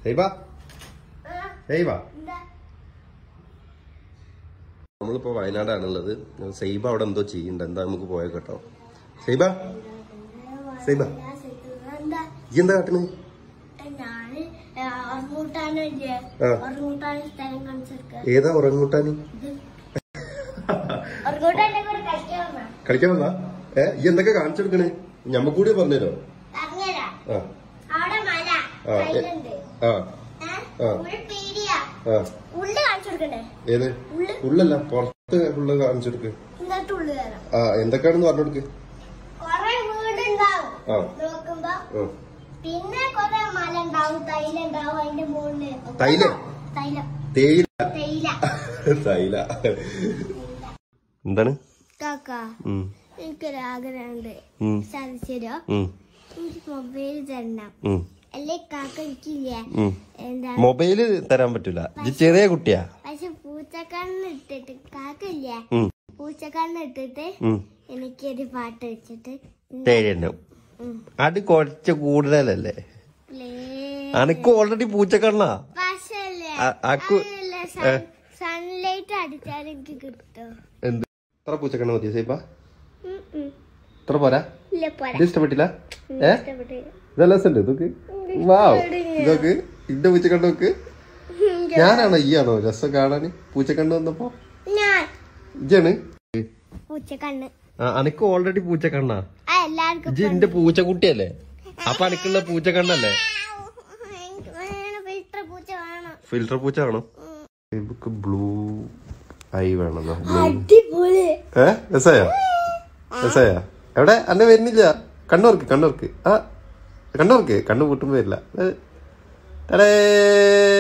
സൈബ സൈബ നമ്മളിപ്പോ വയനാടാണുള്ളത് സൈബ അവിടെ എന്തോ ചെയ്യണ്ട എന്താ നമുക്ക് പോയ കേട്ടോ സൈബ സൈബ ഈ എന്താ കാട്ടണേ ഞാന് ഉറങ്ങൂട്ടാനില്ലേ ആ. ഉറങ്ങൂട്ടാൻ സ്ഥലം കാണിച്ചെടുക്ക ഏതാ ഉറങ്ങൂട്ടാന് ഉറങ്ങൂട്ടാന്റെ കൂടെ കളിക്കാൻ വന്നാ. കളിക്കാൻ വന്നാ ഏ ഈ എന്തൊക്കെ കാണിച്ചെടുക്കണേ ഞമ്മക്കൂടി പറഞ്ഞുതരോ പറഞ്ഞുതരാം. ആ അവിടെ മല ആ, എ- കയ്യിലുണ്ട് ആ ഏ? ആ. ഉള്ളിൽ പീടിയാ ആ ഉള്ളു കാണിച്ചു കൊടുക്കണ്ടേ ഏത് ഉള്ളു ഉള്ളല്ല പുറത്ത് ഉള്ള കാണിച്ചെടുക്ക് എന്നിട്ട് ഉള്ളു കയറാം ആ എന്തൊക്കെയാണെന്ന് പറഞ്ഞു കൊടുക്ക് കൊറേ വീടുണ്ടാവും ആ നോക്കുമ്പോ ആ. പിന്നെ കൊറേ മല ഉണ്ടാവും തൈല ഉണ്ടാവും അതിന്റെ മുകളില് തൈലം? തൈലം തേയില തൈല തൈല എന്താണ് കാക്ക ഉം, എനിക്കൊരു ആഗ്രഹമുണ്ട് ഉം, സാധിച്ചോ ഉം, എനിക്ക് മൊബൈൽ തരണം ഉം, അല്ലേ കാക്ക എനിക്കില്ലേ ഉം. എന്താ മൊബൈല് തരാൻ പറ്റൂല ഇത് ചെറിയ കുട്ടിയാ പക്ഷെ പൂച്ചക്കണ്ണ് ഇട്ടിട്ട് കാക്കല്ലേ ഉം, പൂച്ചക്കണ്ണ് ഇട്ടിട്ട് ഉം. എനിക്കൊരു പാട്ട് വെച്ചിട്ട് തേയില ഉം. അത് കുറച്ച് കൂടുതലല്ലേ play- അനക്ക് ഓൾറെഡി പൂച്ചക്കണ്ണാ പക്ഷേ അല്ലേ, ആ- ആക്കു- അതല്ലേ ഏ. സൺ- സൺലൈറ്റ് അടിച്ചാൽ എനിക്ക് കിട്ടും എന്ത് എത്ര പൂച്ചക്കണ്ണ മതി സൈബ ഉം, ഉം. എത്ര പോരാ ഇല്ല പോരാ ഇത് ഇഷ്ടപ്പെട്ടില്ല ഏ ഇഷ്ടപ്പെട്ടില്ല. ഇതെല്ലാം രസമുണ്ട് ഇതൊക്കെ വാവ് ഇതൊക്കെ ഇന്റെ പൂച്ചക്കണ്ണ നോക്ക് ഞാനാണോ ഈ ആണോ രസം കാണാന് പൂച്ചക്കണ്ണ വന്നപ്പോ ഞാൻ ഇജാണ് പൂച്ചക്കണ്ണ് ആ അനക്ക് ഓൾറെഡി പൂച്ചക്കണ്ണാ ആ എല്ലാവർക്കും ഇജ് എന്റെ പൂച്ചക്കുട്ടിയല്ലേ അപ്പൊ അനക്കുള്ള പൂച്ചക്കണ്ണല്ലേ എനിക്ക് വേണം ഇത്ര പൂച്ച വേണം ഫിൽറ്റർ പൂച്ച വേണം ഇവക്ക് ബ്ലൂ ഐ വേണം ബ്ലൂ അടിപൊളി ഏ രസായ രസായ എവിടെ അന്നെ വരുന്നില്ല കണ്ണൂർക്ക് കണ്ണൂർക്ക് ആ കണ്ണൂർക്ക് കണ്ണു പൂട്ടുമ്പോ വരില്ല ഏ, ടടേ